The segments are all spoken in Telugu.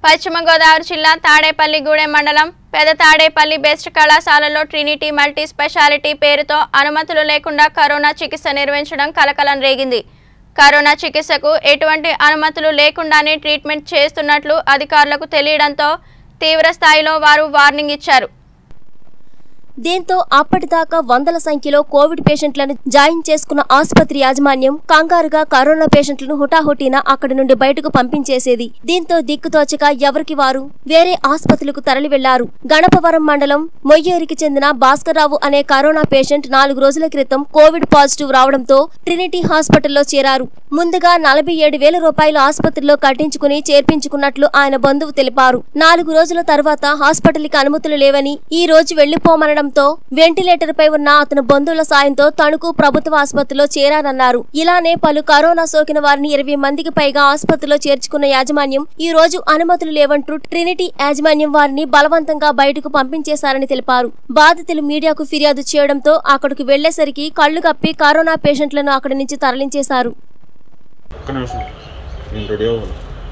పశ్చిమ గోదావరి జిల్లా తాడేపల్లిగూడెం మండలం పెద తాడేపల్లి బెస్ట్ కళాశాలలో ట్రినిటీ మల్టీ స్పెషాలిటీ పేరుతో అనుమతులు లేకుండా కరోనా చికిత్స నిర్వహించడం కలకలం రేగింది కరోనా చికిత్సకు ఎటువంటి అనుమతులు లేకుండానే ట్రీట్మెంట్ చేస్తున్నట్లు అధికారులకు తెలియడంతో తీవ్ర స్థాయిలో వారు వార్నింగ్ ఇచ్చారు దీంతో అప్పటిదాకా వందల సంఖ్యలో కోవిడ్ పేషెంట్లను జాయిన్ చేసుకున్న ఆసుపత్రి యాజమాన్యం కంగారుగా కరోనా పేషెంట్లను హుటాహుటీన అక్కడి నుండి బయటకు పంపించేసేది దీంతో దిక్కుతోచక ఎవరికి వారు వేరే ఆసుపత్రులకు తరలి వెళ్లారు గణపవరం మండలం మొయ్యేరికి చెందిన భాస్కర్రావు అనే కరోనా పేషెంట్ నాలుగు రోజుల క్రితం కోవిడ్ పాజిటివ్ రావడంతో ట్రినిటీ హాస్పిటల్లో చేరారు ముందుగా నలభై ఏడు వేల రూపాయలు ఆసుపత్రిలో కట్టించుకుని చేర్పించుకున్నట్లు ఆయన బంధువు తెలిపారు నాలుగు రోజుల తర్వాత హాస్పిటల్కి అనుమతులు లేవని ఈ రోజు వెళ్లిపోమనడంతో వెంటిలేటర్ పై ఉన్న అతని బంధువుల సాయంతో తణుకు ప్రభుత్వ ఆసుపత్రిలో చేరారన్నారు ఇలానే పలు కరోనా సోకిన వారిని ఇరవై మందికి పైగా ఆసుపత్రిలో చేర్చుకున్న యాజమాన్యం ఈ రోజు అనుమతులు లేవంటూ ట్రినిటీ యాజమాన్యం వారిని బలవంతంగా బయటకు పంపించేశారని తెలిపారు బాధితులు మీడియాకు ఫిర్యాదు చేయడంతో అక్కడికి వెళ్లేసరికి కళ్లు కప్పి కరోనా పేషెంట్లను అక్కడి నుంచి తరలించేశారు ఒక్క నిమిషం నేను రెడీ అవ్వాలి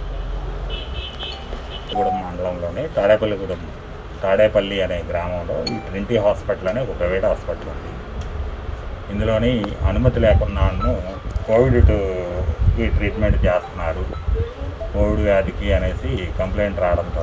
గూడెం మండలంలోని తాడేపల్లిగూడెం తాడేపల్లి అనే గ్రామంలో ఈ ట్రింటీ హాస్పిటల్ అనే ఒక ప్రైవేట్ హాస్పిటల్ ఉంది ఇందులోని అనుమతి లేకున్నాను కోవిడ్ కి ట్రీట్మెంట్ చేస్తున్నారు కోవిడ్ వ్యాధికి అనేసి కంప్లైంట్ రావడంతో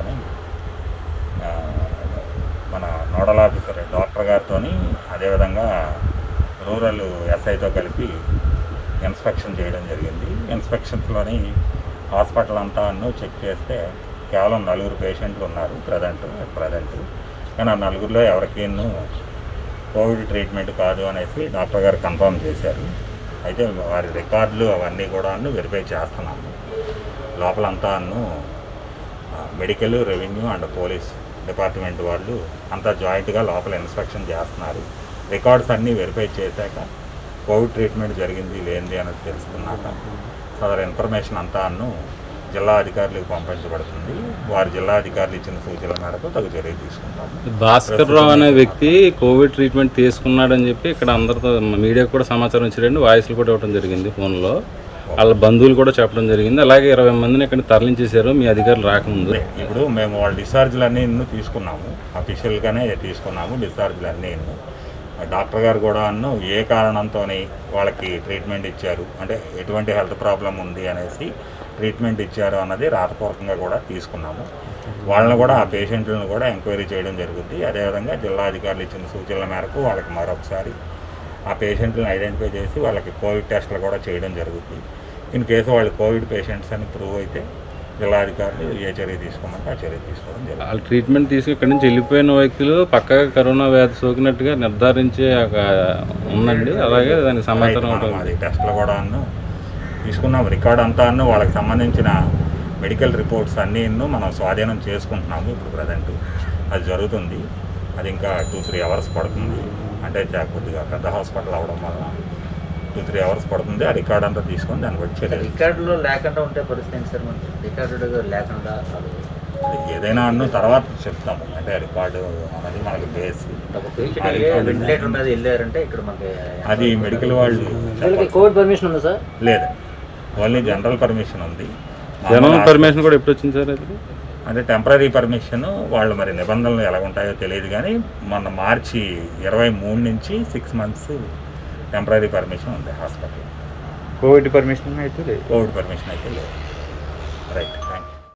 మన నోడల్ ఆఫీసర్ డాక్టర్ గారితో అదేవిధంగా రూరల్ ఎస్ఐతో కలిపి ఇన్స్పెక్షన్ చేయడం జరిగింది ఇన్స్పెక్షన్స్లోని హాస్పిటల్ అంతా చెక్ చేస్తే కేవలం నలుగురు పేషెంట్లు ఉన్నారు ప్రజెంట్ ప్రజెంట్ కానీ ఆ నలుగురిలో ఎవరికి కోవిడ్ ట్రీట్మెంట్ కాదు అనేసి డాక్టర్ గారు కన్ఫర్మ్ చేశారు అయితే వారి రికార్డులు అవన్నీ కూడా వెరిఫై చేస్తున్నాము లోపలంతా medical revenue and police department వాళ్ళు అంతా జాయింట్గా లోపల ఇన్స్పెక్షన్ చేస్తున్నారు రికార్డ్స్ అన్నీ వెరిఫై చేశాక కోవిడ్ ట్రీట్మెంట్ జరిగింది లేనిది అనేది తెలుసుకున్నాక సదర్ ఇన్ఫర్మేషన్ అంతా అన్ను జిల్లా అధికారులకు పంపించబడుతుంది వారి జిల్లా అధికారులు ఇచ్చిన సూచనల మేరకు తగు చర్య తీసుకుంటాము భాస్కర్ రావు అనే వ్యక్తి కోవిడ్ ట్రీట్మెంట్ తీసుకున్నాడని చెప్పి ఇక్కడ అందరితో మీడియాకు కూడా సమాచారం ఇచ్చారండి వాయిస్లు కూడా ఇవ్వడం జరిగింది ఫోన్లో వాళ్ళ బంధువులు కూడా చెప్పడం జరిగింది అలాగే ఇరవై మందిని ఇక్కడ తరలించేశారు మీ అధికారులు రాకముందు ఇప్పుడు మేము వాళ్ళ డిశ్చార్జ్లు అన్నీ ఇన్ను తీసుకున్నాము అఫీషియల్గానే తీసుకున్నాము డిశ్చార్జ్లు అన్నీ ఇన్ను డాక్టర్ గారు కూడా అన్ను ఏ కారణంతో వాళ్ళకి ట్రీట్మెంట్ ఇచ్చారు అంటే ఎటువంటి హెల్త్ ప్రాబ్లం ఉంది అనేసి ట్రీట్మెంట్ ఇచ్చారు అన్నది రాతపూర్వకంగా కూడా తీసుకున్నాము వాళ్ళని కూడా ఆ పేషెంట్లను కూడా ఎంక్వైరీ చేయడం జరుగుద్ది అదేవిధంగా జిల్లా అధికారులు ఇచ్చిన సూచనల మేరకు వాళ్ళకి మరొకసారి ఆ పేషెంట్లను ఐడెంటిఫై చేసి వాళ్ళకి కోవిడ్ టెస్ట్లు కూడా చేయడం జరుగుద్ది ఇన్ కేసు వాళ్ళు కోవిడ్ పేషెంట్స్ అని ప్రూవ్ అయితే జిల్లా అధికారులు ఏ చర్య తీసుకోమంటే ఆ చర్య తీసుకోవడం జరుగుతుంది వాళ్ళు ట్రీట్మెంట్ తీసుకుని ఇక్కడ నుంచి వెళ్ళిపోయిన వ్యక్తులు పక్కగా కరోనా వ్యాధి సోకినట్టుగా నిర్ధారించే ఒక ఉందండి అలాగే దానికి సమాచారం మనం ఉంటుంది అది టెస్ట్లు కూడా అన్ను తీసుకున్నాం రికార్డ్ అంతా అన్ను వాళ్ళకి సంబంధించిన మెడికల్ రిపోర్ట్స్ అన్నీ ఇన్ను మనం స్వాధీనం చేసుకుంటున్నాము ఇప్పుడు ప్రజెంట్ అది జరుగుతుంది అది ఇంకా టూ త్రీ అవర్స్ పడుతుంది అంటే చా- కొద్దిగా పెద్ద హాస్పిటల్ అవడం వల్ల టూ త్రీ అవర్స్ పడుతుంది ఆ రికార్డ్ అంతా తీసుకొని దాన్ని బట్టి చర్యలు రికార్డులో లేకుండా ఉంటే పరిస్థితి ఏంటి సార్ మనకి రికార్డు లేకుండా అది ఏదైనా అన్ను తర్వాత చెప్తాము అంటే రికార్డు అనేది మనకి బేస్ ఒక పేషెంట్ వెంటిలేటర్ మీద వెళ్ళారంటే ఇక్కడ మనకి అది మెడికల్ వాళ్ళు వీళ్ళకి కోవిడ్ పర్మిషన్ ఉందా సార్ లేదు ఓన్లీ జనరల్ పర్మిషన్ ఉంది జనరల్ పర్మిషన్ కూడా ఎప్పుడు వచ్చింది సార్ అది అంటే టెంపరీ పర్మిషన్ వాళ్ళు మరి నిబంధనలు ఎలా ఉంటాయో తెలియదు కానీ మొన్న మార్చి ఇరవై మూడు నుంచి సిక్స్ మంత్స్ టెంపరీ పర్మిషన్ ఉంది హాస్పిటల్ కోవిడ్ పర్మిషన్ అయితే లేదు కోవిడ్ పర్మిషన్ అయితే లేదు రైట్